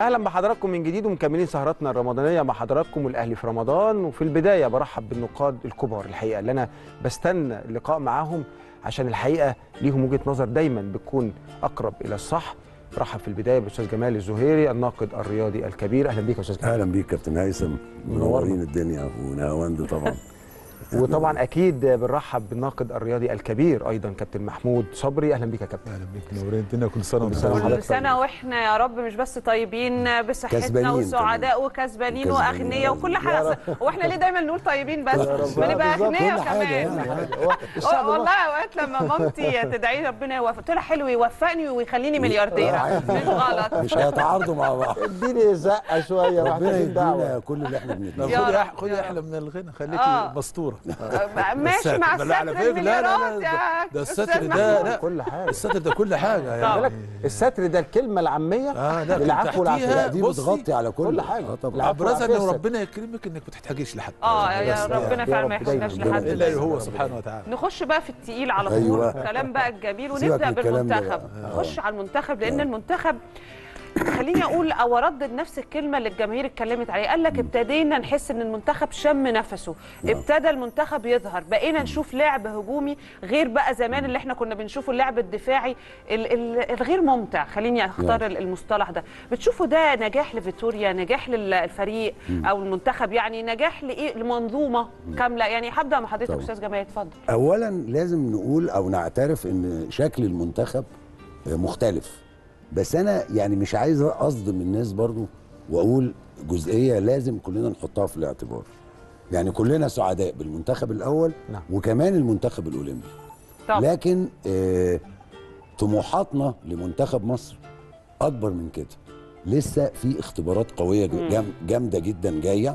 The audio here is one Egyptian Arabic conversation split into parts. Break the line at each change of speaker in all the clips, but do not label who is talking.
اهلا بحضراتكم من جديد ومكملين سهرتنا الرمضانيه مع حضراتكم والاهلي في رمضان وفي البدايه برحب بالنقاد الكبار الحقيقه اللي انا بستنى اللقاء معاهم عشان الحقيقه ليهم وجهه نظر دايما بتكون اقرب الى الصح برحب في البدايه بالاستاذ جمال الزهيري الناقد الرياضي الكبير اهلا بيك يا استاذ جمال
اهلا بيك كابتن هيثم منورين الدنيا ونهاوند طبعا
وطبعا اكيد بنرحب بالناقد الرياضي الكبير ايضا كابتن محمود صبري اهلا بيك يا كابتن
اهلا بيك منورين الدنيا كل سنه وانتم
كل سنة
طيبين.
وحضرتك
كل سنة واحنا يا رب مش بس طيبين بصحتنا
كسبانين
وسعداء وكسبانين
كسبانين
واغنياء
يا
وكل
رب.
حاجة هو احنا ليه دايما نقول طيبين بس ما نبقى
بالظبط،
اغنياء
كل حاجة
كمان
يعني.
هو الشعب
والله اوقات لما مامتي تدعي ربنا يوفق قلت لها حلو يوفقني ويخليني مليارديره
عادي.
مش غلط
مش هيتعارضوا مع بعض
اديني زقه شويه
ربنا
محتاجين
يدينا
دعوه
كل اللي احنا
لا،
بنتمناه
يا
خدي
رب،
أح- خدي
يا
احلى
رب.
من الغنى خليكي
آه.
مسطوره
ماشي مع
الستر. لا، على
الستر
فكرة، لا، لا، لا،
المليارات
ده-
يا
ده
أستاذ
الستر ده
محمود.
لا
كل حاجه
الستر ده كل حاجه
طبعا.
يعني
بالك الستر ده الكلمه العاميه
آه، لا،
للعفو
تحتيها
والعافيه
لا دي
بصي،
بتغطي على كل
كل حاجة.
اه طبعا
العفو
ابرزها
والعافية
ان
الستر.
ربنا يكرمك انك ما تحتاجيش لحد
اه يا
بس
ربنا
يا
فعلا
رب
ما
دايماً
يحتاجناش
ربنا
لحد
الا
يديمك.
هو سبحانه وتعالى
نخش بقى في التقيل على طول
أيوة.
الكلام بقى الجميل
سيبك
ونبدا
من الكلام ده
بالمنتخب
بقى.
نخش على المنتخب لان المنتخب خليني اقول او اردد نفس الكلمه اللي الجماهير اتكلمت عليها قال لك ابتدينا نحس ان المنتخب شم نفسه
نعم.
ابتدى المنتخب يظهر بقينا نشوف لعب هجومي غير بقى زمان اللي احنا كنا بنشوفه اللعب الدفاعي ال- ال- الغير ممتع خليني اختار
نعم.
المصطلح ده بتشوفوا ده نجاح لفيتوريا نجاح للفريق او المنتخب يعني نجاح لايه لمنظومه كامله يعني هبدا مع حضرتك
طبعا.
استاذ جمال اتفضل
اولا لازم نقول او نعترف ان شكل المنتخب مختلف بس انا يعني مش عايز اصدم الناس برضو واقول جزئيه لازم كلنا نحطها في الاعتبار يعني كلنا سعداء بالمنتخب الاول
نعم.
وكمان المنتخب الاولمبي
طبعا
لكن آه طموحاتنا لمنتخب مصر اكبر من كده لسه في اختبارات قويه ج- جام جامده جدا جايه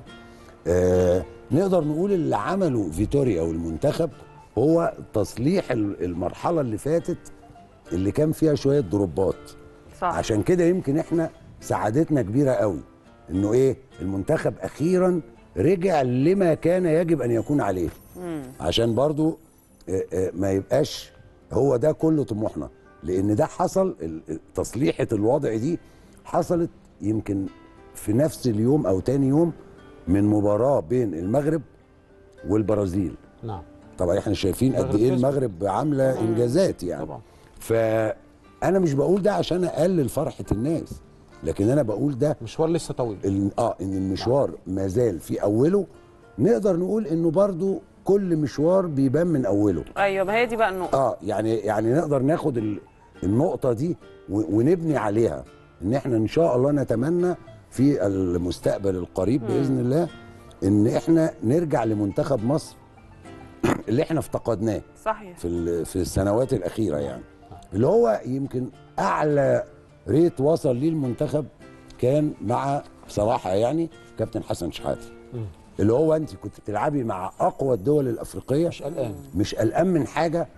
آه نقدر نقول اللي عمله فيتوريا والمنتخب هو تصليح ال- المرحله اللي فاتت اللي كان فيها شويه ضربات
صح
عشان كده يمكن احنا سعادتنا كبيره قوي انه ايه المنتخب اخيرا رجع لما كان يجب ان يكون عليه عشان برضو آه، آه، ما يبقاش هو ده كل طموحنا لان ده حصل ال- ال- تصليحه الوضع دي حصلت يمكن في نفس اليوم او تاني يوم من مباراه بين المغرب والبرازيل
نعم
طبعا احنا شايفين قد
المغرب
ايه
كسبت.
المغرب عامله انجازات يعني
طبعا
فانا مش بقول ده عشان اقلل فرحه الناس لكن انا بقول ده
مشوار لسه طويل
ال- اه ان المشوار ما زال في اوله نقدر نقول انه برضو كل مشوار بيبان من اوله
ايوه ما هي دي بقى النقطه
اه يعني يعني نقدر ناخد ال- النقطه دي و- ونبني عليها ان احنا ان شاء الله نتمنى في المستقبل القريب باذن الله ان احنا نرجع لمنتخب مصر اللي احنا افتقدناه
صحيح
في ال- في السنوات الاخيره يعني اللي هو يمكن اعلى ريت وصل ليه المنتخب كان مع بصراحه يعني كابتن حسن شحاته اللي هو انت كنت بتلعبي مع اقوى الدول الافريقيه
مش قلقان
مش قلقان من حاجه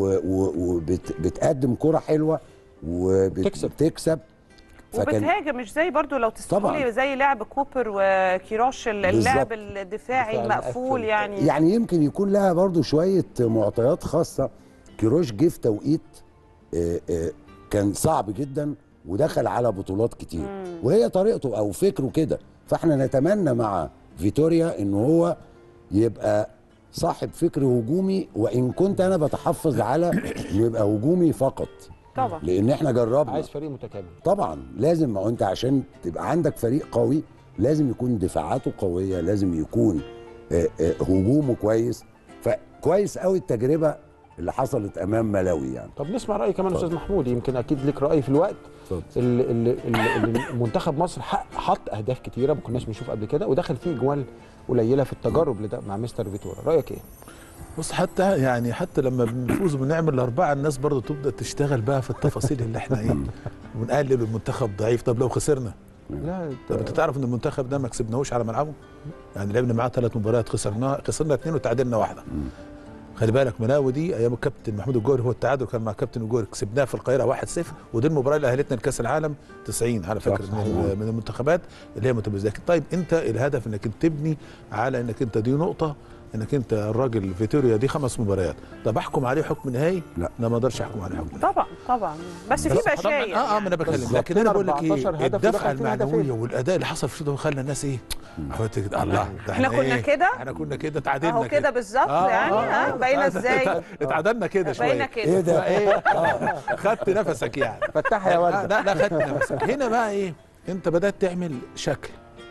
وبتقدم كره حلوه
تكسب.
وبتكسب
وبتهاجم مش زي برضو لو تسمحوا
طبعاً.
لي زي لعب كوبر وكيروش ال- اللعب
بالظبط.
الدفاعي
الدفاع
المقفول
المقفل.
يعني
يعني يمكن يكون لها برضو شوية معطيات خاصة كيروش جه في توقيت آه، آه، كان صعب جدا ودخل على بطولات كتير وهي طريقته او فكره كده فاحنا نتمنى مع فيتوريا ان هو يبقى صاحب فكر هجومي وان كنت انا بتحفظ على انه يبقى هجومي فقط
طبعا
لان احنا جربنا
عايز فريق متكامل
طبعا لازم ما هو انت عشان تبقى عندك فريق قوي لازم يكون دفاعاته قويه لازم يكون آه، آه، هجومه كويس فكويس قوي التجربه اللي حصلت امام ملاوي يعني
طب نسمع راي كمان استاذ محمود يمكن اكيد ليك راي في الوقت
اتفضل.
اللي, اللي, اللي اللي منتخب مصر حق- حط اهداف كتيره ما كناش بنشوف قبل كده ودخل فيه جوال قليله في التجارب لده مع مستر فيتورا رايك ايه
بص حتى يعني حتى لما بنفوز بنعمل الاربعه الناس برضه تبدا تشتغل بقى في التفاصيل اللي احنا ايه ونقلل المنتخب ضعيف طب لو خسرنا
لا
طب انت تعرف ان المنتخب ده ما كسبناهوش على ملعبه يعني لعبنا معاه ثلاث مباريات خسرناها خسرنا اثنين وتعادلنا واحده خلي بالك ملاوي دي ايام الكابتن محمود الجوهري هو التعادل كان مع كابتن الجوهري كسبناها في القاهره 1-0 ودي المباراه اللي اهلتنا لكاس العالم 90 على فكره
صح،
من, من المنتخبات اللي هي متميزه لكن طيب انت الهدف انك انت تبني على انك انت دي نقطه انك انت الراجل فيتوريا دي خمس مباريات طب احكم عليه حكم نهائي
لا.
انا ما اقدرش احكم عليه حكم نهائي
طبعا طبعا بس في
طبعاً-
بشاير
اه اه ما انا
يعني.
بتكلم
بس
لكن انا بقول لك
14
ايه
هدف
الدفعه
ودخل فينا
المعنويه
هدفين.
والاداء اللي حصل في ده خلى الناس ايه عملت كده الله ده
إحنا كنا
إيه؟
كده؟
احنا كنا كده تعادلنا
اهو كده بالظبط يعني ها بقينا ازاي
اتعادلنا كده شويه
بقينا
ايه
كده
ده
ايه آه، خدت نفسك يعني
فتح يا
آه،
ولد
لا لا خدت نفسك هنا بقى ايه انت بدات تعمل شكل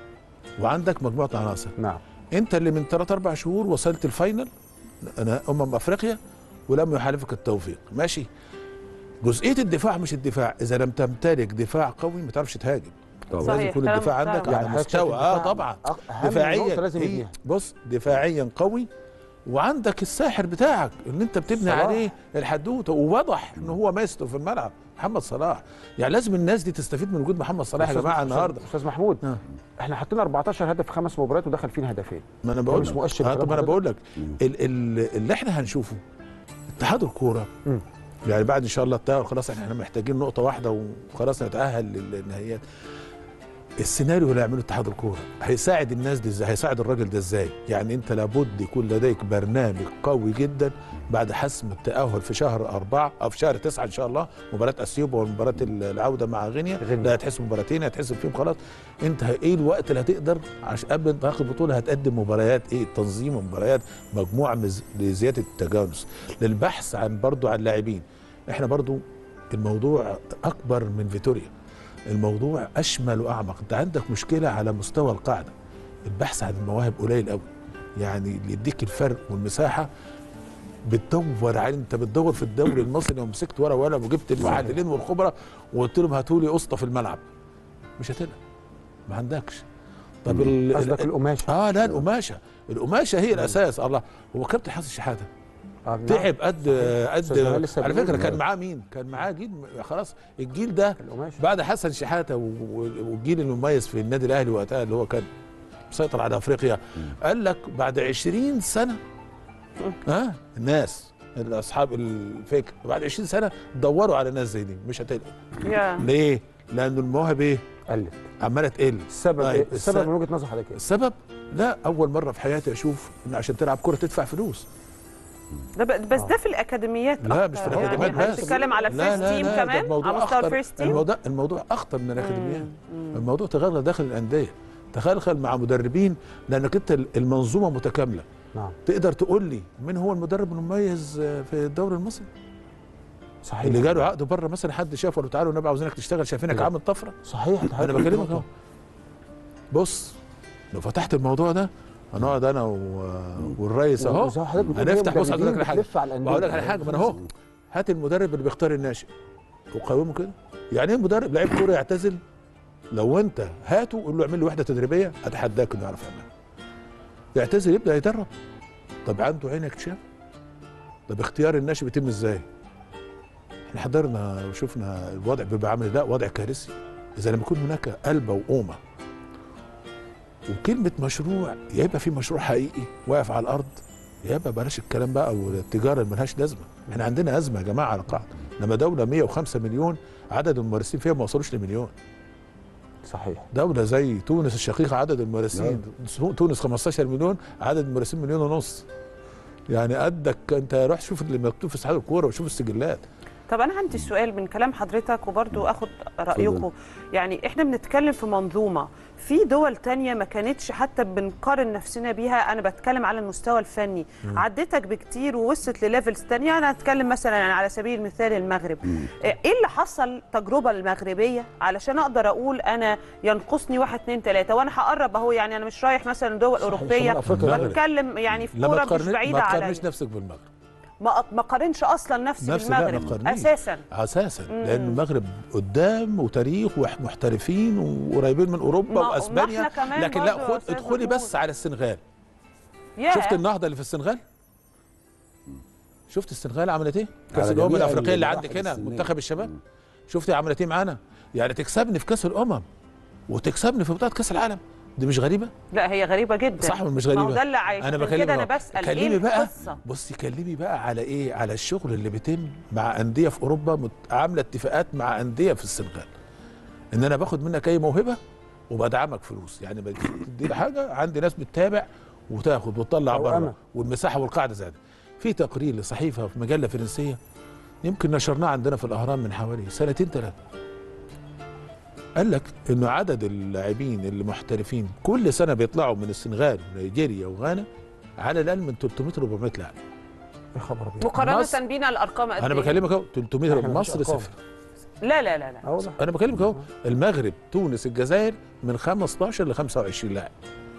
وعندك مجموعه عناصر
نعم
انت اللي من 3 4 شهور وصلت الفاينل انا امم افريقيا ولم يحالفك التوفيق ماشي جزئيه الدفاع مش الدفاع اذا لم تمتلك دفاع قوي ما تعرفش تهاجم
طبعا.
لازم
صحيح،
يكون
كلام
الدفاع
محترم.
عندك
يعني
على
حضرتك شايف
مستوى اه
الدفاع
طبعا
أه- أهم
دفاعيا
نقطة لازم
هي-
يبنيها
بص دفاعيا قوي وعندك الساحر بتاعك اللي انت بتبني
صلاح.
عليه الحدوته وواضح ان هو مايسترو في الملعب محمد صلاح يعني لازم الناس دي تستفيد من وجود محمد صلاح يا
أستاذ-
جماعه
أستاذ-
النهارده
استاذ محمود
آه.
احنا حطينا 14 هدف في خمس مباريات ودخل فينا هدفين
ما انا بقول
مش
لك.
مؤشر
آه
كلام
طب انا
حضرتك؟
بقول لك ال- ال- اللي احنا هنشوفه اتحاد الكوره
مم.
يعني بعد ان شاء الله التاهل خلاص احنا محتاجين نقطه واحده وخلاص نتاهل للنهائيات السيناريو اللي هيعمله اتحاد الكوره هيساعد الناس دي ازاي هيساعد الراجل ده ازاي يعني انت لابد يكون لديك برنامج قوي جدا بعد حسم التاهل في شهر أربعة او في شهر تسعة ان شاء الله مباراه اثيوبيا ومباراه العوده مع غينيا
غينيا.
لا هتحسب مباراتين هتحسب فيهم خلاص انت ه- ايه الوقت اللي هتقدر عشان قبل ما تاخد البطوله هتقدم مباريات ايه تنظيم مباريات مجموعه مز- لزياده التجانس للبحث عن برضو عن لاعبين احنا برضو الموضوع اكبر من فيتوريا الموضوع اشمل واعمق انت عندك مشكله على مستوى القاعده البحث عن المواهب قليل قوي يعني اللي يديك الفرق والمساحه بتدور على انت بتدور في الدوري المصري لو مسكت ورقه وقلم وجبت المحللين والخبراء وقلت لهم هاتوا لي قسطه في الملعب مش هتلاقي ما عندكش طب ال-
قصدك
ال-
القماشه
اه لا القماشه القماشه هي الاساس الله هو كابتن حسن شحاته
آه، نعم.
تعب قد
أستاذ جمال
قد
لسه
على
بيقول.
فكره كان معاه مين؟ كان معاه جيل خلاص الجيل ده
القماشه
بعد حسن شحاته و- و- والجيل المميز في النادي الاهلي وقتها اللي هو كان مسيطر على افريقيا قال لك بعد 20 سنه ها الناس اصحاب الفكر بعد 20 سنه دوروا على ناس زي دي مش هتلاقي
يا
ليه؟ لان المواهب ايه؟
قلت
عماله تقل
السبب
طيب،
إيه؟ السبب
السبب-
من وجهه نظر حضرتك ايه؟
السبب لا اول مره في حياتي اشوف ان عشان تلعب كره تدفع فلوس
ده ب- بس ده في الاكاديميات
لا
أكتر
مش في
يعني.
الاكاديميات
يعني
بس
بتتكلم على
لا
الفيرست
لا
تيم
لا ده
كمان
الموضوع
على مستوى
أخطر.
الفيرست تيم
الموضوع الموضوع اخطر من الاكاديميات الموضوع تغير داخل الانديه تخيل مع مدربين لانك انت المنظومه متكامله
نعم
تقدر تقول لي مين هو المدرب المميز في الدوري المصري
صحيح
اللي جاله عقد بره مثلا حد شافه له تعالوا النبي عاوزينك تشتغل شايفينك
لا.
عامل طفره
صحيح ده
انا
حضرتك
بكلمك
نقطة.
اهو بص لو فتحت الموضوع ده هنقعد انا و... والريس اهو
وزي ما حضرتك بتقول
هنفتح
هي
بص هقول لك على حاجه
بتلف على الأندية.
بقول لك على حاجه ما انا اهو هات المدرب اللي بيختار الناشئ وقومه كده يعني ايه مدرب لعيب كوره يعتزل لو انت هاته قول له اعمل له وحده تدريبيه اتحداك انه يعرف يعملها يعتزل يبدا يدرب طب عنده عين اكتشاف طب اختيار الناشئ بيتم ازاي احنا حضرنا وشفنا الوضع بيبقى عامل لا وضع كارثي اذا لم يكون هناك قلبه وقومه وكلمه مشروع يا يبقى في مشروع حقيقي واقف على الارض يا يبقى بلاش الكلام بقى والتجاره اللي ملهاش لازمه احنا عندنا ازمه يا جماعه على القاعده لما دوله 105 مليون عدد الممارسين فيها ما وصلوش لمليون
صحيح
دوله زي تونس الشقيقه عدد الممارسين تونس 15 مليون عدد الممارسين مليون ونص يعني قدك انت روح شوف اللي مكتوب في اتحاد الكوره وشوف السجلات
طب انا عندي سؤال من كلام حضرتك وبرضو اخد رايكم يعني احنا بنتكلم في منظومه في دول تانية ما كانتش حتى بنقارن نفسنا بيها انا بتكلم على المستوى الفني عدتك بكتير ووصلت لليفلز تانية انا هتكلم مثلا يعني على سبيل المثال المغرب ايه اللي حصل التجربه المغربيه علشان اقدر اقول انا ينقصني واحد اتنين تلاته وانا هقرب اهو يعني انا مش رايح مثلا دول اوروبيه
شمال أفريقيا.
بتكلم يعني في
لا ما
كوره مش
تقارن-
بعيده
ما
عليا
تقارنيش نفسك بالمغرب
ما ما قارنش اصلا نفسي
نفسي لا، ما
بالمغرب
تقارنيش.
اساسا
اساسا لان المغرب قدام وتاريخ ومحترفين وقريبين من اوروبا
ما- ما
واسبانيا
إحنا كمان
لكن لا
برضو يا
خد
أستاذ
ادخلي
محمود.
بس على السنغال
ياه.
شفت النهضه اللي في السنغال شفت السنغال عملت ايه كاس
على
الامم
جميع
الافريقيه اللي
المراحل
عندك هنا
السنية.
منتخب الشباب شفت عملت ايه معانا يعني تكسبني في كاس الامم وتكسبني في بطوله كاس العالم دي مش غريبه
لا هي غريبه جدا
صح ولا مش
ما هو
غريبه
ده اللي عايش
انا
عشان
بكلمك
كده انا
أهو.
بسال
كلمي
ايه
بقى
القصه
بصي كلمي بقى على ايه على الشغل اللي بيتم مع انديه في اوروبا مت- عامله اتفاقات مع انديه في السنغال ان انا باخد منك اي موهبه وبدعمك فلوس يعني بدي حاجه عندي ناس بتتابع وتاخد وتطلع
أو
بره
أنا.
والمساحه والقاعده زادت في تقرير لصحيفه في مجله فرنسيه يمكن نشرناه عندنا في الاهرام من حوالي سنتين ثلاثه قال لك انه عدد اللاعبين اللي محترفين كل سنه بيطلعوا من السنغال ونيجيريا وغانا على الاقل من 300 ل 400 لاعب
يا خبر ابيض
مقارنه
مصر-
بينا الارقام قد
انا
إيه؟
بكلمك اهو 300
إحنا مفيش
مصر
أرقام.
صفر
لا لا لا لا
اه والله
انا بكلمك اهو المغرب تونس الجزائر من 15 ل 25 لاعب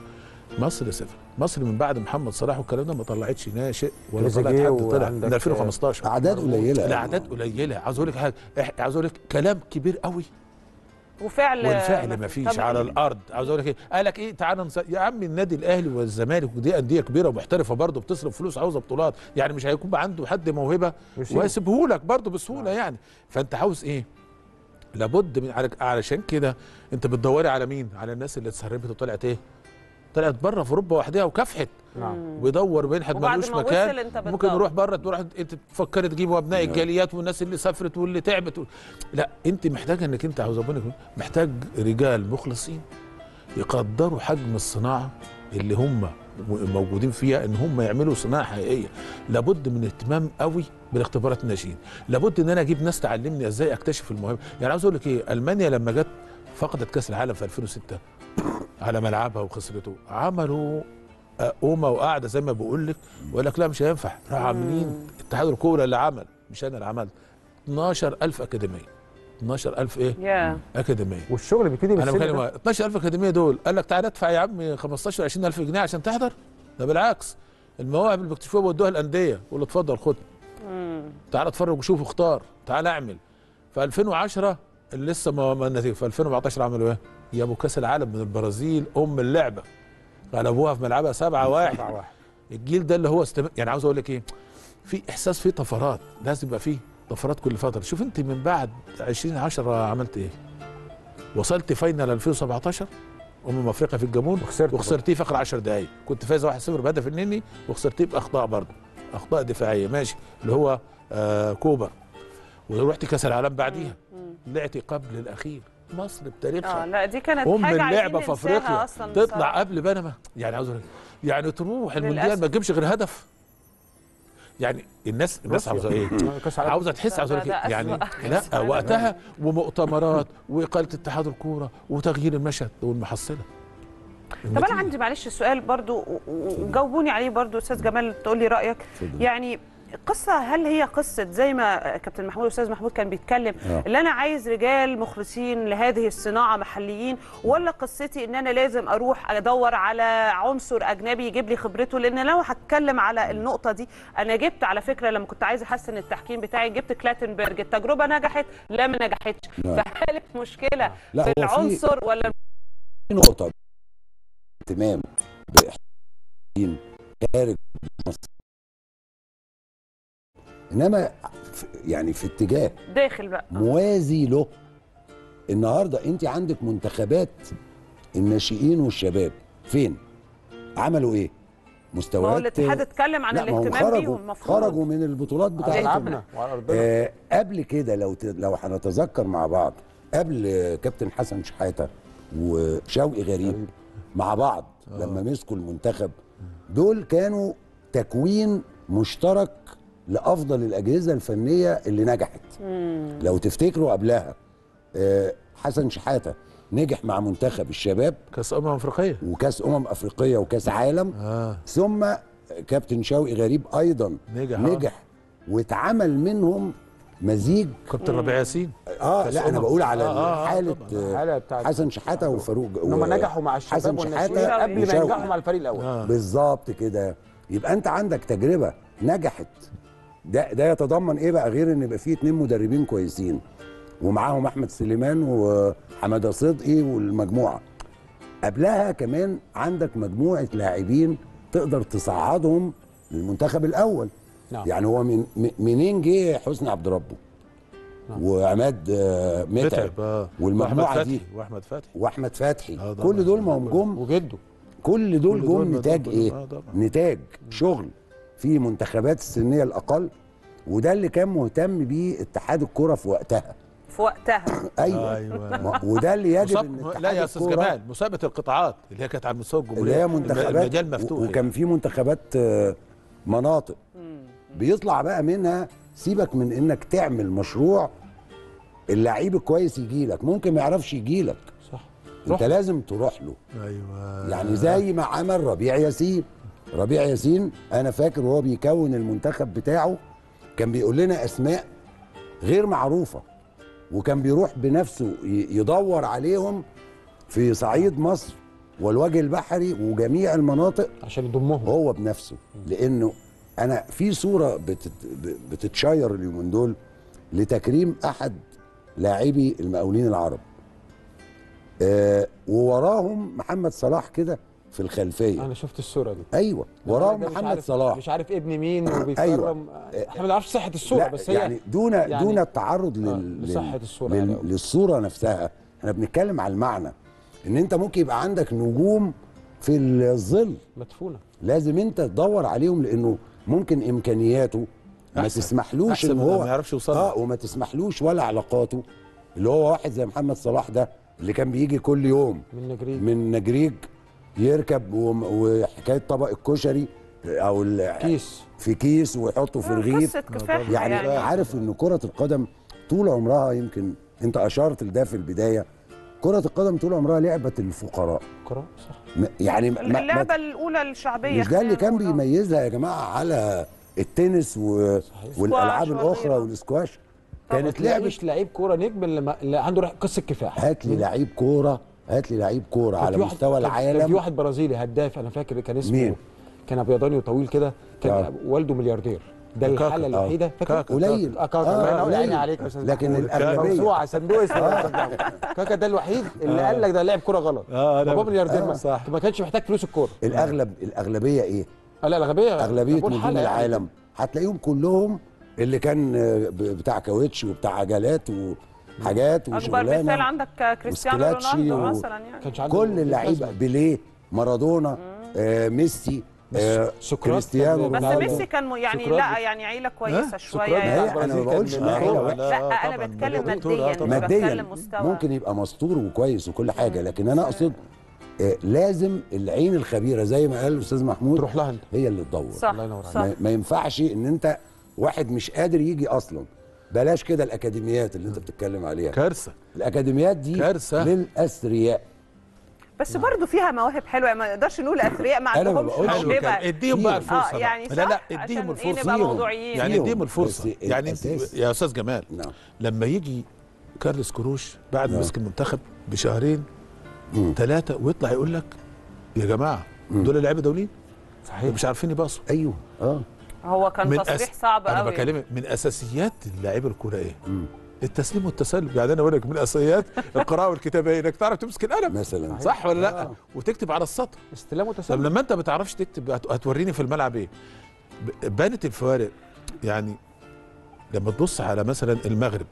مصر صفر مصر من بعد محمد صلاح والكلام ده ما طلعتش ناشئ ولا طلعت
تريزيجيه
حد طلع
وعندك-
من 2015
اعداد قليله
الاعداد قليله عاوز اقول لك حاجه إح- عاوز اقول لك كلام كبير قوي
وفعل
والفعل ما فيش
طب
على الارض عاوز اقول لك ايه قال لك ايه تعالى نص... يا عم النادي الاهلي والزمالك ودي انديه كبيره ومحترفه برضه بتصرف فلوس عاوزه بطولات يعني مش هيكون عنده حد موهبه
ويسيبه.
ويسيبه لك برضه بسهوله يعني فانت عاوز ايه لابد من على- علشان كده انت بتدوري على مين على الناس اللي اتسربت وطلعت ايه طلعت بره في اوروبا وحدها وكافحت
نعم
ويدور بينحت
وبعد
ملوش
ما وصل
مكان
انت
ممكن
بتدور.
يروح بره تروح انت تفكري تجيبوا ابناء الجاليات والناس اللي سافرت واللي تعبت و... لا انت محتاجه انك انت عاوز ابنك محتاج رجال مخلصين يقدروا حجم الصناعه اللي هم موجودين فيها ان هم يعملوا صناعه حقيقيه لابد من اهتمام قوي بالاختبارات الناشئين لابد ان انا اجيب ناس تعلمني ازاي اكتشف الموهبه يعني عاوز اقول لك ايه المانيا لما جت فقدت كاس العالم في 2006 على ملعبها وخسرته عملوا قومه وقاعده زي ما بقول لك ويقول لك لا مش هينفع راح عاملين اتحاد الكوره اللي عمل مش انا اللي عملت 12000 اكاديميه 12000 ايه
يا
اكاديميه
والشغل بيبتدي من
انا
السن
بتكلم
ده.
12000 اكاديميه دول قال لك تعالى ادفع يا عم 15 20000 جنيه عشان تحضر ده بالعكس المواهب اللي بيكتشفوها بيودوها الانديه يقول له اتفضل خد تعالى اتفرج وشوف واختار تعالى اعمل في 2010 اللي لسه ما ما النتيجه في 2014 عملوا ايه؟ جابوا كاس العالم من البرازيل ام اللعبه غلبوها في ملعبها 7 1
سبعة واحد
الجيل ده اللي هو استم... يعني عاوز اقول لك ايه في احساس في طفرات لازم يبقى فيه طفرات كل فتره شوف انت من بعد 2010 عملت ايه وصلت فاينل 2017 امم افريقيا في الجمهور
وخسرت
وخسرتيه في اخر 10 دقائق كنت فايز 1-0 بهدف النني وخسرتيه باخطاء برضه اخطاء دفاعيه ماشي اللي هو آه كوبر ورحت كاس العالم بعديها طلعتي قبل الاخير مصر بتاريخها
اه لا دي كانت
ام
حاجه عايزين
اللعبه في
ننساها
افريقيا
أصلاً
تطلع
بصراحة.
قبل بنما يعني عاوز أقول إيه؟ يعني تروح المونديال
للأسف.
ما تجيبش غير هدف يعني الناس الناس
روسيا.
عاوزه ايه؟
كاس العالم.
عاوزه تحس
ده-
عاوزه
ده-
أقول لك
ده
إيه؟ يعني
أسوأ
لا
كأس عالم.
وقتها ومؤتمرات واقاله اتحاد الكوره وتغيير المشهد والمحصله
طب
النتيجة.
انا عندي معلش سؤال برضو و- و- وجاوبوني عليه برضو استاذ جمال تقول لي رايك
اتفضل.
يعني قصة هل هي قصة زي ما كابتن محمود أستاذ محمود كان بيتكلم
آه.
اللي أنا عايز رجال مخلصين لهذه الصناعة محليين ولا قصتي إن أنا لازم أروح أدور على عنصر أجنبي يجيب لي خبرته لأن لو هتكلم على النقطة دي أنا جبت على فكرة لما كنت عايز أحسن التحكيم بتاعي جبت كلاتنبرج التجربة نجحت لا ما نجحتش
نعم.
فهل المشكلة
لا،
في
هو في-
العنصر ولا
في نقطة اهتمام بإحسان خارج مصر إنما في- يعني في اتجاه
داخل بقى
موازي له النهارده انت عندك منتخبات الناشئين والشباب فين؟ عملوا ايه؟
ما هو
مستويات
الاتحاد اتكلم عن
لا ما هم
الاهتمام
خرجوا
بيهم المفروض
خرجوا من البطولات
على
بتاعتهم
ملعبنا وعلى ارضنا
آه قبل كده لو ت... لو هنتذكر مع بعض قبل آه، كابتن حسن شحاته وشوقي غريب مع بعض لما مسكوا المنتخب دول كانوا تكوين مشترك لافضل الاجهزه الفنيه اللي نجحت لو تفتكروا قبلها آه، حسن شحاته نجح مع منتخب الشباب
كاس امم افريقيه
وكاس امم افريقيه وكاس عالم
اه
ثم كابتن شوقي غريب ايضا
نجح، آه.
نجح واتعمل منهم مزيج
كابتن ربيع ياسين
اه
كأس
لا انا
أمم.
بقول على
آه، آه، آه،
حاله
طبعاً.
آه،
الحالة بتاعت
حسن شحاته وفاروق
ان هم
و-
نجحوا مع
حسن
الشباب
شحاته
والناشئين قبل ما
وشوقي.
ينجحوا مع الفريق الاول
آه.
بالظبط كده يبقى انت عندك تجربه نجحت ده ده يتضمن ايه بقى غير ان يبقى فيه اتنين مدربين كويسين ومعاهم احمد سليمان وحماده صدقي والمجموعه قبلها كمان عندك مجموعه لاعبين تقدر تصعدهم للمنتخب الاول
نعم.
يعني هو من م- منين جه حسني عبد ربه وعماد آه، متعب
متعب اه
والمجموعة
وأحمد
دي.
فتحي واحمد فتحي
واحمد فتحي
آه طبعاً.
كل دول ما هم جم
وجده
كل دول
كل دول
جم
ما
نتاج
دول-
ايه؟
آه طبعاً.
نتاج شغل في منتخبات السنيه الاقل وده اللي كان مهتم بيه اتحاد الكره في وقتها
في وقتها
ايوه
ايوه
ما- وده اللي يجب ان
مساب...
اتحاد
لا يا استاذ
الكرة
جمال مسابقه القطاعات اللي هي كانت على مستوى الجمهوريه
اللي هي
الم-
منتخبات
المجال مفتوح
و- وكان في منتخبات آه، مناطق بيطلع بقى منها سيبك من انك تعمل مشروع اللعيب الكويس يجي لك ممكن ما يعرفش يجي لك
صح
انت لازم تروح له
ايوه
يعني زي ما عمل ربيع ياسين ربيع ياسين انا فاكر وهو بيكون المنتخب بتاعه كان بيقول لنا اسماء غير معروفه وكان بيروح بنفسه ي- يدور عليهم في صعيد مصر والوجه البحري وجميع المناطق
عشان يضمهم
هو بنفسه لانه انا في صوره بتت بتتشير اليومين دول لتكريم احد لاعبي المقاولين العرب آه ووراهم محمد صلاح كده في الخلفيه
انا شفت الصوره دي
ايوه وراهم
ده مش
محمد
عارف-
صلاح
مش عارف ابن مين وبيكرم
أيوة.
احنا ما نعرفش صحه الصوره
لا
بس هي
يعني دون
يعني-
دون التعرض
آه،
لل...
لصحة
لل-
الصورة
لل...
يعني أوي.
للصوره نفسها احنا بنتكلم على المعنى ان انت ممكن يبقى عندك نجوم في الظل
مدفونه
لازم انت تدور عليهم لانه ممكن امكانياته ما
أحسن.
تسمحلوش
أحسن
ان
من
هو
ما يعرفش يوصل
اه وما تسمحلوش ولا علاقاته اللي هو واحد زي محمد صلاح ده اللي كان بيجي كل يوم
من نجريج
من نجريج يركب وم- وحكايه طبق الكشري او ال-
كيس
في كيس ويحطه في رغيف
قصه كفاح
يعني,
يعني,
عارف ان كره القدم طول عمرها يمكن انت اشرت لده في البدايه كره القدم طول عمرها لعبه الفقراء
كرة صح
م- يعني ما- ما-
اللعبه الاولى الشعبيه
مش ده اللي
خلينا
كان
نقول. آه.
بيميزها يا جماعه على التنس و... والالعاب
سكواش
الاخرى
وغيره.
والسكواش
طبعا.
كانت
لعبه
لعبه
لعيب كوره نجم اللي, ما- اللي عنده رح- قصه كفاح
هات لي لعيب كوره هات لي لعيب كوره
كان
على
في واحد-
مستوى
كان- كان في
العالم
واحد برازيلي هداف انا فاكر كان اسمه
مين؟
كان ابيضاني وطويل كده كان
آه.
والده ملياردير ده
كاكا.
الحاله الوحيده فاكر
كاكا.
قليل
آه، كاكا
آه،
الله ينور
قليل.
عليك يا أستاذ
لكن
محمود.
الأغلبية.
موسوعه صندوق اسمه يا أستاذ محمود. كاكا ده الوحيد اللي قال لك ده لاعب كوره غلط
آه، أنا-
بابا ملياردير
آه،
ما-
صح.
ما كانش محتاج فلوس الكوره
الاغلب الاغلبيه ايه
آه، لا الاغلبيه
اغلبيه
بقول
نجوم
حالة يعني.
العالم هتلاقيهم كلهم اللي كان آه، ب- بتاع كاوتش وبتاع عجلات وحاجات
اكبر
وشغلانه
مثال عندك كريستيانو
وسكلاتشي
رونالدو
و-
مثلا يعني
كانش عنده
كل اللعيبه
لازمة.
بيليه مارادونا آه ميسي آه
سقراط
كريستيانو
كان-
بس
رونالدو
ميسي كان م- يعني
سقراط
لا
بت-
يعني عيله كويسه شويه
سقراط
ما هي
يعني
انا ما
كان
بقولش
من
ان عيله
عيلة
وحشه
لا انا
طبعاً.
بتكلم
دكتور، آه،
ماديا
طبعاً.
مش
ماديا
بتكلم مستوى
ممكن يبقى مستور وكويس وكل حاجه لكن انا اقصد آه لازم العين الخبيره زي ما قال الاستاذ محمود
تروح لها انت
هي اللي تدور
صح
الله ينور
صح
ما, ما ينفعش ان انت واحد مش قادر يجي اصلا بلاش كده الاكاديميات اللي انت بتتكلم عليها
كارثه
الاكاديميات دي
كارثة.
للاثرياء
بس برضه فيها مواهب حلوه ما نقدرش نقول اثرياء ما
أنا ما
عندهمش
بقولش
حلو
موهبه
كده اديهم بقى
فيهم.
الفرصه
آه، يعني
بقى. لا لا
صح، عشان
اديهم
إيه
الفرصه
نبقى
فيهم.
موضوعيين
يعني
فيهم.
اديهم الفرصه
بس
يعني انت
الأساس-
يا استاذ جمال
نعم
لما يجي كارلوس كروش بعد ما
نعم.
مسك المنتخب بشهرين
مم.
ثلاثه ويطلع يقول لك يا جماعه
مم.
دول لعيبه دوليين
صحيح
مش عارفين يباصوا
ايوه اه
هو كان تصريح صعب
انا
قوي
بكلمك من اساسيات اللاعب الكوره ايه؟
مم.
التسليم والتسلم يعني انا اقول لك من اساسيات القراءه والكتابه إيه؟ انك تعرف تمسك القلم
مثلا
صح ولا لا؟
آه.
وتكتب على السطر
استلام
طب
وتسلم
لما انت ما بتعرفش تكتب هت- هتوريني في الملعب ايه؟ ب- بانت الفوارق يعني لما تبص على مثلا المغرب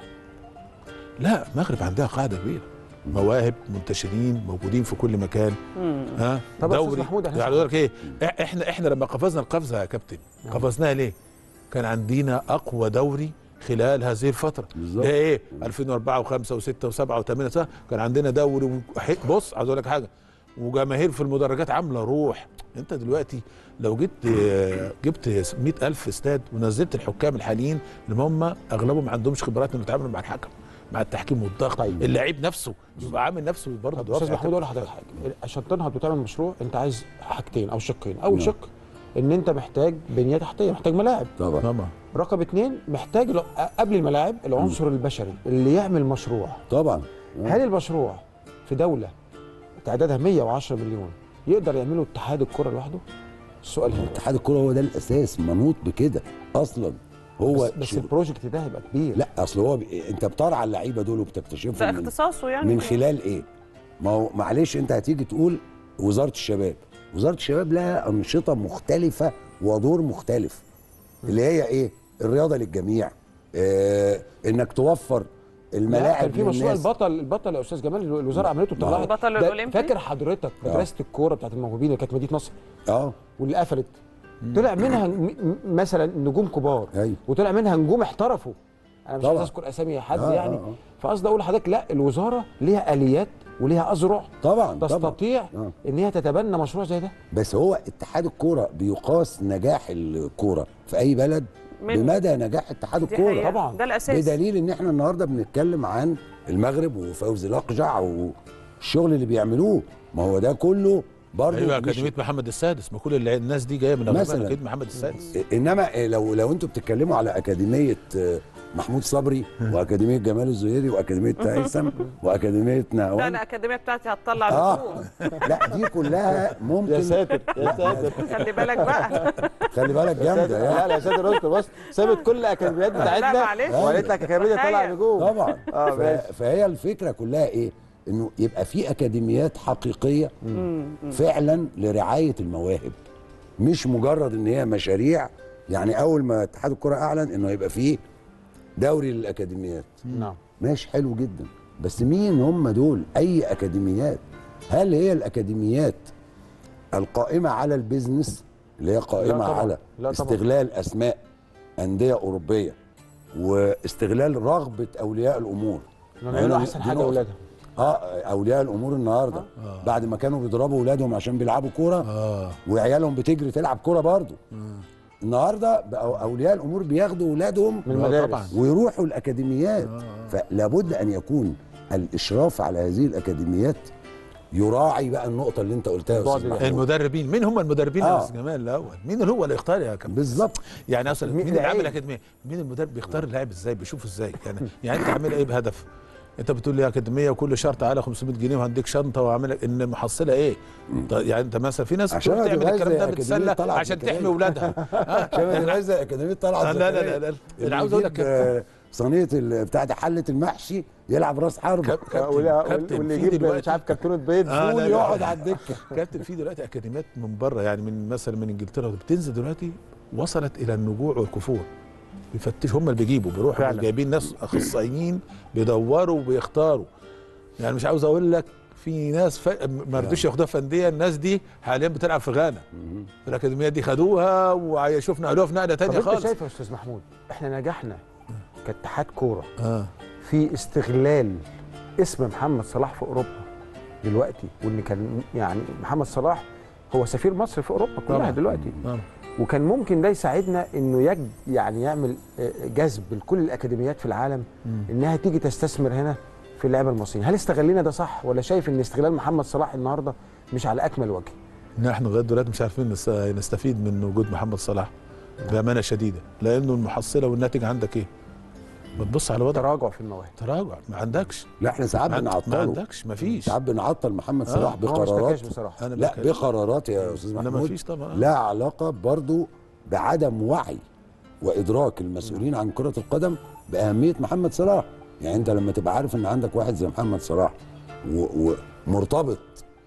لا المغرب عندها قاعده كبيره مواهب منتشرين موجودين في كل مكان
مم.
ها
طب يا أستاذ
دوري
محمود، إحنا
يعني يقول لك ايه إح- احنا احنا لما قفزنا القفزه يا كابتن
نعم.
قفزناها ليه؟ كان عندنا اقوى دوري خلال هذه الفتره
بالظبط.
ده ايه 2004 و5 و6 و7 و8 كان عندنا دوري وح- بص عايز اقول لك حاجه وجماهير في المدرجات عامله روح انت دلوقتي لو جبت جبت 100000 استاد ونزلت الحكام الحاليين اللي هم اغلبهم ما عندهمش خبرات انه يتعاملوا مع الحكم مع التحكيم والضغط
طيب.
اللعيب نفسه يبقى عامل نفسه برضه
طب استاذ
دوافع
محمود اقول لحضرتك حاجه عشان تنهض وتعمل مشروع انت عايز حاجتين او شقين اول
نعم.
شق ان انت محتاج بنيه تحتيه محتاج ملاعب
طبعا
طبعا
رقم اتنين محتاج لو- قبل الملاعب العنصر البشري اللي يعمل مشروع
طبعا
هل المشروع في دوله تعدادها 110 مليون يقدر يعمله اتحاد الكره لوحده؟ السؤال هنا
اتحاد الكوره هو ده الاساس منوط بكده اصلا هو
بس, بس
شغل-
البروجكت ده هيبقى كبير
لا اصل هو ب... انت بترعى اللعيبه دول
ده
وبتكتشفهم من,
اختصاصه يعني
من خلال ايه؟ ما هو معلش انت هتيجي تقول وزاره الشباب وزاره الشباب لها انشطه مختلفه ودور مختلف اللي هي ايه؟ الرياضه للجميع آه انك توفر
لا،
الملاعب
كان في مشروع
للناس.
البطل البطل يا استاذ جمال اللي الوزاره عملته طلعت
البطل
ده
الأولمبي؟
فاكر حضرتك مدرسه الكوره بتاعت الموهوبين اللي كانت مدينه نصر
اه
واللي قفلت طلع منها م- م- مثلا نجوم كبار
ايوه
وطلع منها نجوم احترفوا انا مش
طبعا.
عايز اذكر اسامي حد
آه،
يعني
آه، آه.
فقصدي اقول لحضرتك لا الوزاره ليها اليات وليها اذرع
طبعا طبعا
تستطيع
آه.
ان هي تتبنى مشروع زي ده
بس هو اتحاد الكوره بيقاس نجاح الكوره في اي بلد
من-
بمدى نجاح اتحاد
دي
الكوره
حقيقة.
طبعاً.
ده الاساس
بدليل ان احنا النهارده بنتكلم عن المغرب وفوزي الاقجع والشغل اللي بيعملوه ما هو ده كله برضه
ايوه
مش-
اكاديميه محمد السادس ما كل اللي- الناس دي جايه من
مثلاً.
مثلا اكاديميه محمد السادس
انما لو لو انتوا بتتكلموا على اكاديميه آه، محمود صبري واكاديميه جمال الزهيري واكاديميه هيثم واكاديميه
لا
نهوان
انا الاكاديميه بتاعتي هتطلع
اه
نجوم
لا دي كلها ممكن
ساتر يا ساتر
خلي بالك بقى
خلي بالك جامده يعني
لا لا يا ساتر استر بص سابت كل الاكاديميات
لا،
بتاعتنا
معلش.
وقالت لك اكاديميه طالعه
تخيل.
نجوم
طبعا
اه
ف-
ماشي
فهي الفكره كلها ايه انه يبقى في اكاديميات حقيقيه فعلا لرعايه المواهب مش مجرد ان هي مشاريع يعني اول ما اتحاد الكره اعلن انه هيبقى فيه دوري للاكاديميات
نعم
ماشي حلو جدا بس مين هم دول اي اكاديميات هل هي الاكاديميات القائمه على البيزنس اللي هي قائمه
طبعاً.
على
لا طبعاً.
استغلال اسماء انديه اوروبيه واستغلال رغبه اولياء الامور
نعملوا احسن
دي
حاجه
نقطة.
اولادها
اه اولياء الامور النهارده
آه.
بعد ما كانوا بيضربوا اولادهم عشان بيلعبوا كوره
اه
وعيالهم بتجري تلعب كوره برضه النهارده بقوا اولياء الامور بياخدوا اولادهم
من
آه،
المدارس
طبعاً.
ويروحوا الاكاديميات فلابد ان يكون الاشراف على هذه الاكاديميات يراعي بقى النقطه اللي انت قلتها يا
البعد
استاذ
ده.
محمود
المدربين مين هم المدربين
آه.
يا استاذ جمال الاول مين اللي هو اللي يختار يا كابتن
بالظبط
يعني اصلا
مين
مين اللي عامل
العيب؟
اكاديميه مين المدرب بيختار اللاعب ازاي بيشوفه ازاي يعني يعني انت عامل ايه بهدف انت بتقول لي اكاديميه وكل شهر تعالى 500 جنيه وهديك شنطه واعمل لك ان محصله ايه طيب يعني انت مثلا في ناس
عشان
بتروح
ما
تعمل
تبقاش
الكلام
زي
ده
أكاديمية
بتسلى
طلعت
عشان
زكريا.
تحمي اولادها آه.
عشان ما تبقاش زي اكاديميه طلعت
لا لا
زكريا.
لا, لا, لا.
اللي
انا عاوز اقول لك
يجيب، آه، صينيه ال- بتاعت حله المحشي يلعب راس حرب
كاب-
ولا-
كابتن كابتن
واللي
في
يجيب
دلوقتي-
مش عارف كرتونه بيض
آه،
فول
لا، لا.
يقعد على الدكه
كابتن في دلوقتي اكاديميات من بره يعني من مثلا من انجلترا بتنزل دلوقتي وصلت الى النجوع والكفور بيفتشوا هم اللي بيجيبوا بيروحوا
فعلا.
جايبين ناس اخصائيين بيدوروا وبيختاروا يعني مش عاوز اقول لك في ناس ف... ما رضوش ياخدوها في انديه الناس دي حاليا بتلعب في غانا في الاكاديميه دي خدوها وشوف نقلوها في نقله
طب
تانية
انت
خالص
شايف يا استاذ محمود احنا نجحنا كاتحاد كوره
اه
في استغلال اسم محمد صلاح في اوروبا دلوقتي وان كان يعني محمد صلاح هو سفير مصر في اوروبا كلها
طبعاً.
دلوقتي
طبعاً.
وكان ممكن ده يساعدنا انه يج يعني يعمل آه، جذب لكل الاكاديميات في العالم انها تيجي تستثمر هنا في اللعبه المصريين هل استغلينا ده صح ولا شايف ان استغلال محمد صلاح النهارده مش على اكمل وجه
نحن لغايه دلوقتي مش عارفين نس- نستفيد من وجود محمد صلاح بامانه شديده لانه المحصله والناتج عندك ايه؟ بتبص على وضع
تراجع في المواهب
تراجع ما عندكش
لا احنا ساعات
ما عند- ما
بنعطله
عندكش ما فيش
ساعات بنعطل محمد
آه،
صلاح
هو ما
بقرارات
اشتكاش بصراحه
انا
لا
بك-
بقرارات يا استاذ
لا ما
محمود
فيش طبعا
لا علاقه برضو بعدم وعي وادراك المسؤولين عن كره القدم باهميه محمد صلاح يعني انت لما تبقى عارف ان عندك واحد زي محمد صلاح و- ومرتبط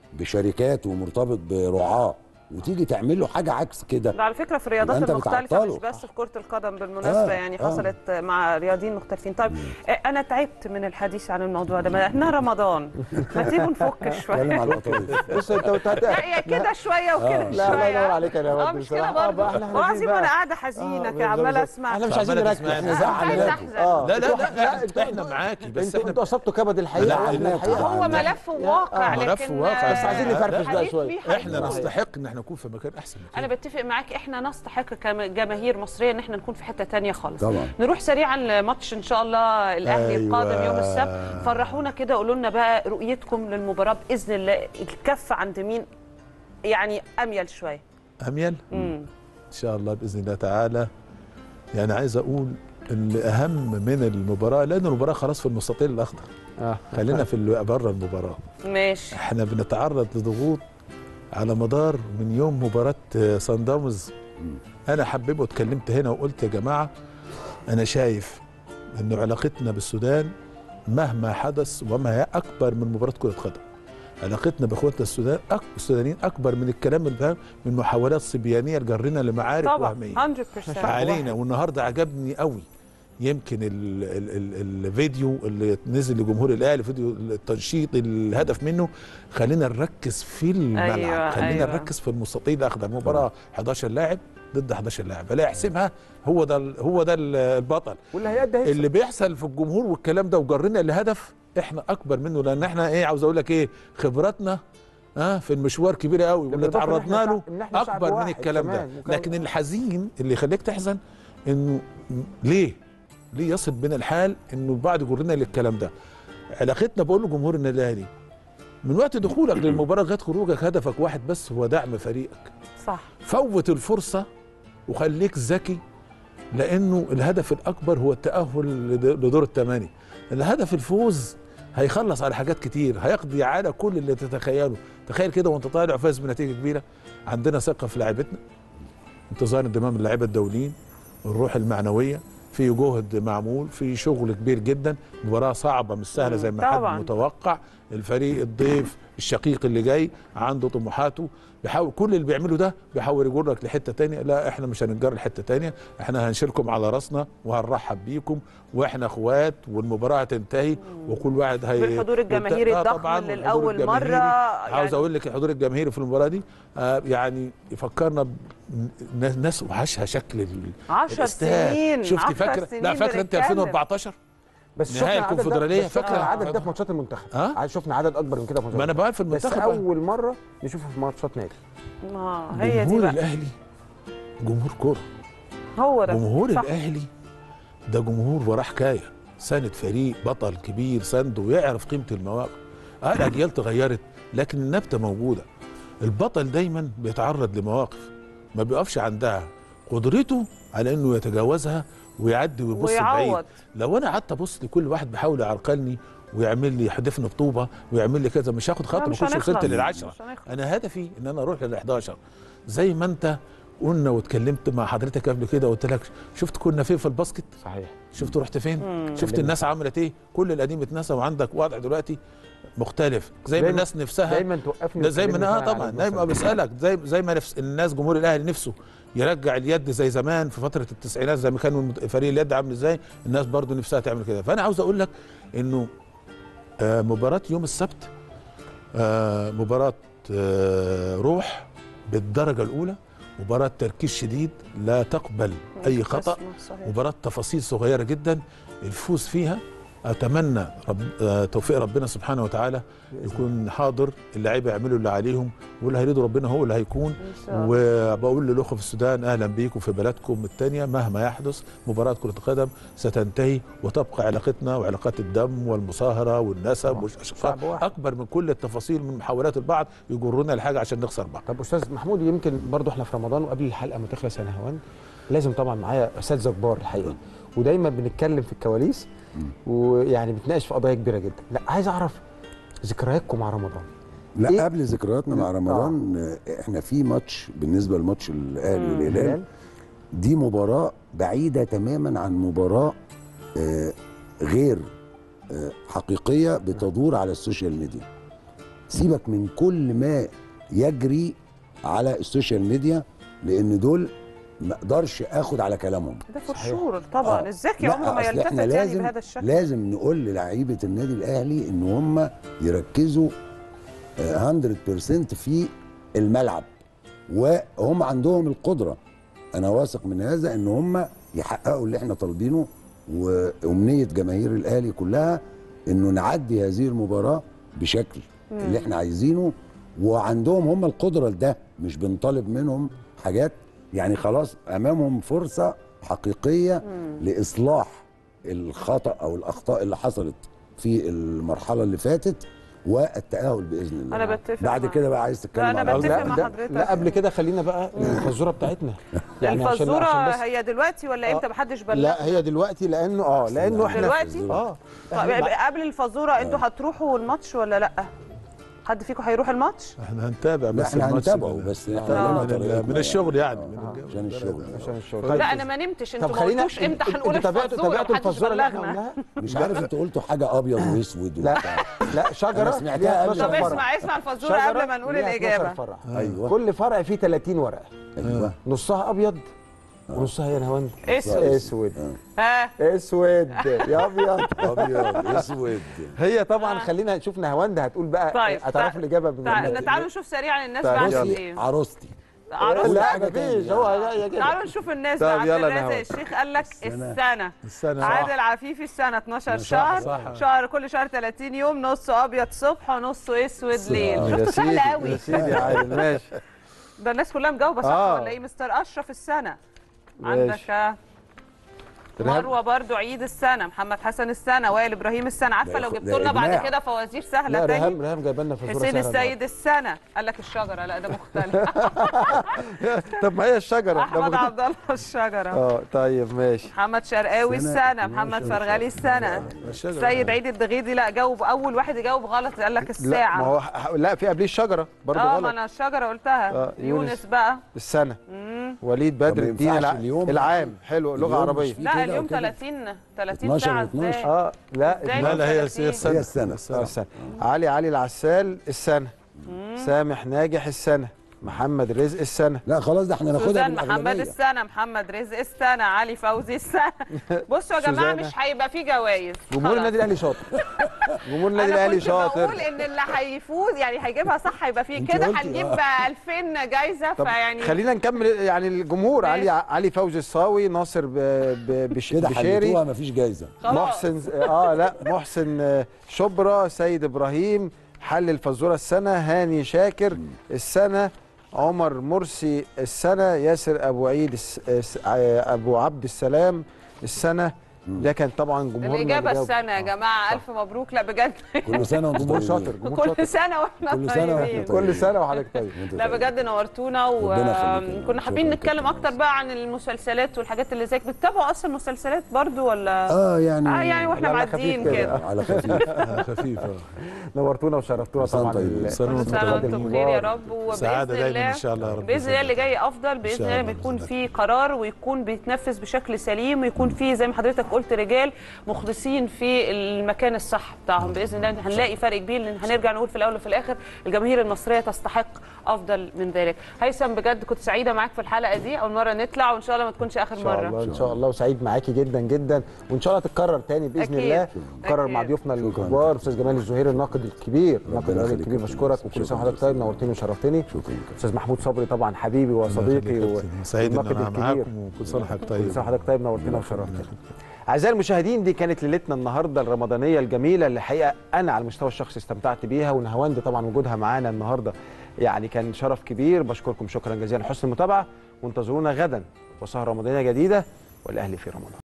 بشركات ومرتبط برعاه وتيجي تعمل له حاجه عكس كده
ده على فكره في
يبقى
الرياضات
أنت
المختلفه
بتعطله.
مش بس في كره القدم بالمناسبه
آه،
يعني
آه.
حصلت مع رياضيين مختلفين طيب آه، انا تعبت من الحديث عن الموضوع ده ما احنا رمضان ما تيجوا نفك
اتكلم
شويه
على القطايف
بص انت وانت هت-
لا يا كده شويه وكده
آه.
لا الله
شويه
ينور عليك يا
اه
نواد
مش كده
بصراحة. آه،
برضه
بقى احنا
والله العظيم
بقى-
وانا قاعده حزينه
آه،
كده عماله
بالظبط.
اسمع
احنا مش
طب
عايزين
أنا
نركز
تسمعني.
احنا
عايزة
زعلانين
أحزن.
اه
لا لا
انتوا-
لا
انتوا-
احنا معاكي بس
انتوا
احنا
انتوا اصبتوا كبد الحقيقه
لا،
واحنا
لا،
الحقيقه
هو ملف واقع
ملف
لكن
واقع.
بس عايزين نفرفش بقى
الحديث
شوية.
فيه حقيقي.
احنا نستحق ان احنا نكون في مكان احسن من
انا
كده
بتفق معاك احنا نستحق كجماهير مصريه ان احنا نكون في حته تانية خالص
طبعا.
نروح سريعا لماتش ان شاء الله الاهلي
أيوة.
القادم يوم السبت فرحونا كده قولوا لنا بقى رؤيتكم للمباراه باذن الله الكف عند مين يعني اميل شويه
اميل
امم
ان شاء الله باذن الله تعالى يعني عايز اقول الاهم من المباراه لان المباراه خلاص في المستطيل الاخضر
اه
خلينا في اللي بره المباراه
ماشي
احنا بنتعرض لضغوط على مدار من يوم مباراه آه، سان داونز انا حبيبه واتكلمت هنا وقلت يا جماعه انا شايف ان علاقتنا بالسودان مهما حدث وما هي اكبر من مباراه كره قدم علاقتنا باخواتنا السودان أك... السودانيين اكبر من الكلام اللي فاهم من محاولات صبيانيه لجرنا لمعارك
طبعا
وهميه
100%
علينا والنهارده عجبني قوي يمكن ال ال ال الفيديو اللي نزل لجمهور الاهلي فيديو التنشيط الهدف منه خلينا نركز في الملعب
أيوة،
خلينا
أيوة.
نركز في المستطيل الاخضر مباراه 11 لاعب ضد 11 لاعب لا يحسبها هو ده ال- هو ده ال- البطل
واللي هيأدي هيكسب
اللي بيحصل في الجمهور والكلام ده وجرنا لهدف احنا اكبر منه لان احنا ايه عاوز اقول لك ايه خبراتنا اه في المشوار كبيره قوي واللي
بالإضافة إن
تعرضنا
إحنا
له
شعب- إن إحنا شعب
اكبر من
واحد
الكلام ده
كمان، مكون-
لكن الحزين اللي يخليك تحزن انه ليه ليه يصل بنا الحال انه البعض يجرنا للكلام ده علاقتنا بقول لجمهور النادي الاهلي من وقت دخولك للمباراه لغايه خروجك هدفك واحد بس هو دعم فريقك
صح
فوت الفرصه وخليك ذكي لانه الهدف الاكبر هو التاهل لد- لدور الثمانيه الهدف الفوز هيخلص على حاجات كتير هيقضي على كل اللي تتخيله تخيل كده وانت طالع فاز بنتيجه كبيره عندنا ثقه في لاعيبتنا انتظار انضمام اللعيبه الدوليين الروح المعنويه في جهد معمول في شغل كبير جدا مباراه صعبه مش سهله زي ما
طبعاً.
حد متوقع الفريق الضيف الشقيق اللي جاي عنده طموحاته بيحاول كل اللي بيعمله ده بيحاول يجرك لحته تانية لا احنا مش هنتجر لحته تانية احنا هنشيلكم على راسنا وهنرحب بيكم واحنا اخوات والمباراه هتنتهي وكل واحد هي
بالحضور الجماهيري
والت- آه
الضخم
طبعاً،
اللي
والحضور
لأول مرة
الجماهيري. عاوز
يعني-
اقول لك الحضور الجماهيري في المباراه دي آه يعني يفكرنا بناس وحشها شكل ال-
عشر
الاستاد.
سنين
شفتي
عشر
فاكره لا
سنين
فاكره انت
بنتكلم.
2014
بس
نهائي
شفنا عدد ده-
الكونفدرالية،
بس شفنا
فاكرة؟
العدد ده في ماتشات المنتخب
ها؟
عاد شفنا عدد اكبر من كده في
ما
ماتشات
انا بقى في
بس
المنتخب
اول مره نشوفه في ماتشات نادي
ما هي دي
جمهور
بقى
الاهلي جمهور كوره
هو ده
جمهور
صح.
الاهلي ده جمهور وراه حكايه ساند فريق بطل كبير سنده ويعرف قيمه المواقف اه الاجيال تغيرت لكن النبته موجوده البطل دايما بيتعرض لمواقف ما بيقفش عندها قدرته على انه يتجاوزها ويعدي ويبص بعيد
ويعوض
لو انا قعدت ابص لكل واحد بيحاول يعرقلني ويعمل لي يحدفني بطوبه ويعمل لي كذا مش هاخد
لا،
خطوه ما
مش
كنتش وصلت
هنخلص.
للعشره
مش هنخلص.
انا هدفي ان انا اروح لل 11 زي ما انت قلنا واتكلمت مع حضرتك قبل كده قلت لك شفت كنا فين في الباسكت
صحيح
شفت رحت فين شفت الناس عملت ايه كل القديم اتنسى وعندك وضع دلوقتي مختلف زي ما
دايما-
الناس نفسها
دايما توقفني
ده زي ما
وتكلمني
اه
فعلا عن
طبعا
عدد
دايما
مثلاً.
بسالك زي زي ما نفس الناس جمهور الاهلي نفسه يرجع اليد زي زمان في فتره التسعينات زي ما كان المد- فريق اليد عامل ازاي الناس برضو نفسها تعمل كده فانا عاوز اقول لك انه آه مباراه يوم السبت آه مباراه آه روح بالدرجه الاولى مباراه تركيز شديد لا تقبل اي خطا
صحيح.
مباراة تفاصيل صغيرة جدا الفوز فيها أتمنى رب آه، توفيق ربنا سبحانه وتعالى يكون حاضر اللعيبة يعملوا اللي عليهم واللي هيريده ربنا هو اللي هيكون
إن شاء الله.
وبقول للأخوة في السودان أهلا بيكم في بلدكم الثانية مهما يحدث مباراة كرة القدم ستنتهي وتبقى علاقتنا وعلاقات الدم والمصاهرة والنسب والأشقاء
شعب واحد.
أكبر من كل التفاصيل من محاولات البعض يجرونا لحاجة عشان نخسر بعض
طب استاذ محمود يمكن برضو احنا في رمضان وقبل الحلقه ما تخلص يا نهوان لازم طبعا معايا اساتذه كبار الحقيقه ودايما بنتكلم في الكواليس ويعني بنتناقش في قضايا كبيره جدا لا عايز اعرف ذكرياتكم مع رمضان
لا
إيه؟
قبل ذكرياتنا مع رمضان آه، احنا في ماتش بالنسبه لماتش الاهلي والهلال دي مباراه بعيده تماما عن مباراه آه، غير آه، حقيقيه بتدور على السوشيال ميديا سيبك من كل ما يجري على السوشيال ميديا لان دول ما اقدرش اخد على كلامهم
ده فور شور طبعا
آه.
الذكي
لا،
عمره ما
أصل
يلتفت
إحنا
يعني
لازم
بهذا الشكل
لازم نقول للعيبه النادي الاهلي ان هم يركزوا آه، 100% في الملعب وهم عندهم القدره انا واثق من هذا ان هم يحققوا اللي احنا طالبينه وامنيه جماهير الاهلي كلها انه نعدي هذه المباراه بشكل اللي احنا عايزينه وعندهم هم القدره لده مش بنطالب منهم حاجات يعني خلاص امامهم فرصه حقيقيه لاصلاح الخطا او الاخطاء اللي حصلت في المرحله اللي فاتت والتاهل باذن الله
أنا بتفق
بعد
معاك.
كده بقى عايز تتكلم
لا، أنا
على
بتفق
لا,
مع
ده-
حضرتك.
لا قبل كده خلينا بقى الفزوره بتاعتنا عشان-
الفزوره
عشان بس-
هي دلوقتي ولا امتى محدش بلغ
لا هي دلوقتي لانه اه لانه احنا
دلوقتي؟
اه
طيب قبل الفزوره انتوا هتروحوا الماتش ولا لا حد فيكم هيروح الماتش
احنا هنتابع
لا
بس
احنا
الماتش
هنتابعه
من-
بس
آه،
احنا لنا
من, ال-
طريقتنا
من الشغل يعني
آه،
من الجو.
عشان الشغل
عشان الشغل
لا انا ما نمتش انتوا
طب
ما
خلينا
قلتوش امتى هنقول
انتوا تابعتوا
الفزوره
تابعتوا
محدش
الفزوره اللي احنا
بلغنا
قلناها
مش عارف انتوا قلتوا حاجه ابيض واسود
لا
وبتاع.
لا شجره
أنا سمعتها
ليها
قبل
12
طب
ما
فرع.
اسمع اسمع الفزوره
شجرة
قبل ما نقول
ليها 12
الاجابه
فرع.
ايوه
كل فرع فيه 30 ورقه
ايوه
نصها ابيض ونصها يا نهوان
اسود
اسود
ها
اسود يا ابيض
ابيض اسود
هي طبعا خلينا نشوف نهواند هتقول بقى
طيب،
هتعرفوا الاجابه من
تعال-
ولا
تعالوا نشوف سريعا الناس
طيب،
بعتت
بصي
ايه
عروستي
عروسة.
لا
حاجة
مفيش
تانية.
هو هي كده
تعالوا نشوف الناس
طب
بقى عبد
يلا
الرازق
نهوان.
الشيخ قال لك السنه
السنة
عادل عفيفي السنه 12
صح،
شهر
صح.
شهر كل شهر 30 يوم نصه ابيض صبح ونصه اسود ليل
يا
شفتوا سهل
سيدي،
قوي
يا سيدي يا عادل ماشي
ده الناس كلها مجاوبه صح
آه.
ولا ايه مستر اشرف السنه
ماشي.
عندك آه،
رهاب.
مروه برضو عيد السنه محمد حسن السنه وائل ابراهيم السنه عارفه
ده
لو
ياخد-
جبت
ده
لنا بعد
إجماع.
كده فوازير سهله
لا
تاني
ريهام ريهام جايبه لنا فزوره
حسين
سهلة
السيد السنه قال لك الشجره لا ده مختلف
النهاردة. طب ما هي الشجره ده
احمد
ممكن-
عبد الله الشجره
اه طيب ماشي
محمد شرقاوي
السنة.
السنه
ماشي،
محمد
ماشي.
فرغلي السنه
الشجرة.
سيد عيد الدغيدي لا جاوب اول واحد يجاوب غلط قال لك
لا
الساعه
ما هو ح- لا في قبليه الشجره برضه
اه ما
غلط
انا الشجره قلتها
آه، يونس.
يونس بقى
السنه
مم.
وليد
طب
بدر
ما
الدين
ينفعش
الع...
اليوم؟
العام حلو لغه
اليوم
عربيه
مش في
لا
كده
اليوم
وكده.
30 30
12
ساعه
و12.
ازاي
اه لا
إزاي؟
لا لا هي هي
30.
السنه
هي السنة.
آه، السنة علي علي العسال السنة سامح ناجح السنة محمد رزق السنة
لا خلاص ده احنا ناخدها
سوزان محمد
بالاغلبيه
السنه محمد رزق السنه علي فوزي السنه بصوا يا جماعه
سوزانة.
مش هيبقى فيه جوائز
جمهور
خلاص.
النادي الاهلي شاطر جمهور النادي
انا
الاهلي
كنت بقول
شاطر
ان اللي هيفوز يعني هيجيبها صح هيبقى فيه
انت
كده
قلتي،
هنجيب
آه.
2000 جايزه
طب
فيعني
خلينا نكمل يعني الجمهور
ماشي.
علي علي فوزي الصاوي ناصر ب... ب... بش...
كده
بشيري
حلتوها مفيش جايزه
خلاص.
محسن اه لا محسن آه، شبرا سيد ابراهيم حل الفزوره السنه هاني شاكر السنه عمر مرسي السنه ياسر ابو عيد الس... الس- آه، ابو عبد السلام السنه ده كان طبعا جمهورنا
الاجابه
اللي جاوب.
السنه يا جماعه الف مبروك لا بجد
كل سنه وانتم
جمهور
طيبين.
شاطر جمهور شاطر
كل سنه واحنا
كل سنة وإحنا
طيبين
طيبين.
كل سنه وحضرتك طيب
وانتم
لا
طيبين.
بجد نورتونا
ربنا يخليك.
وكنا حابين
شكراً
نتكلم
كابتن.
اكتر بقى عن المسلسلات والحاجات اللي زيك بتتابعوا اصلا مسلسلات برضو ولا
اه يعني
اه يعني واحنا
لا، لا، خفيف
معديين
كده.
كده
على خفيف
آه، خفيف آه.
نورتونا وشرفتونا
سنة
طبعا
طيبين.
ال-
سنة
كل
وانتم
سنه
طيبين.
وانتم بخير يا رب وباذن
سعادة دايما
الله
ان شاء الله يا رب
باذن الله اللي جاي افضل باذن
شاء
الله
الله،
بيكون
بإذن
في قرار ويكون بيتنفذ بشكل سليم ويكون في زي ما حضرتك قلت رجال مخلصين في المكان الصح بتاعهم باذن الله هنلاقي فرق كبير لان هنرجع نقول في الاول وفي الاخر الجماهير المصريه تستحق افضل من ذلك هيثم بجد كنت سعيده معاك في الحلقه دي اول مره نطلع وان شاء الله ما تكونش اخر
ان شاء
مره
الله ان شاء الله وسعيد معاكي جدا جدا وان شاء الله تتكرر تاني باذن
أكيد.
الله تتكرر
أكيد.
مع ضيوفنا
شكراً.
الكبار استاذ جمال الزهير الناقد الكبير الناقد
ربنا
الرياضي
يخليك
الكبير
يا فندم.
بشكرك وكل سنه
شكراً
وحضرتك طيب نورتني وشرفتني
شكرا
استاذ محمود صبري طبعا حبيبي وصديقي و-
سعيد ان
والناقد
انا
الكبير
معاكم وكل سنه وحضرتك
كل
طيب
سنه وحضرتك طيب نورتنا وشرفتنا اعزائي المشاهدين دي كانت ليلتنا النهارده الرمضانيه الجميله اللي الحقيقه انا على المستوى الشخصي استمتعت بيها ونهاوند طبعا وجودها معانا النهارده يعني كان شرف كبير بشكركم شكرا جزيلا لحسن المتابعه وانتظرونا غدا وسهره رمضانيه جديده والاهلي في رمضان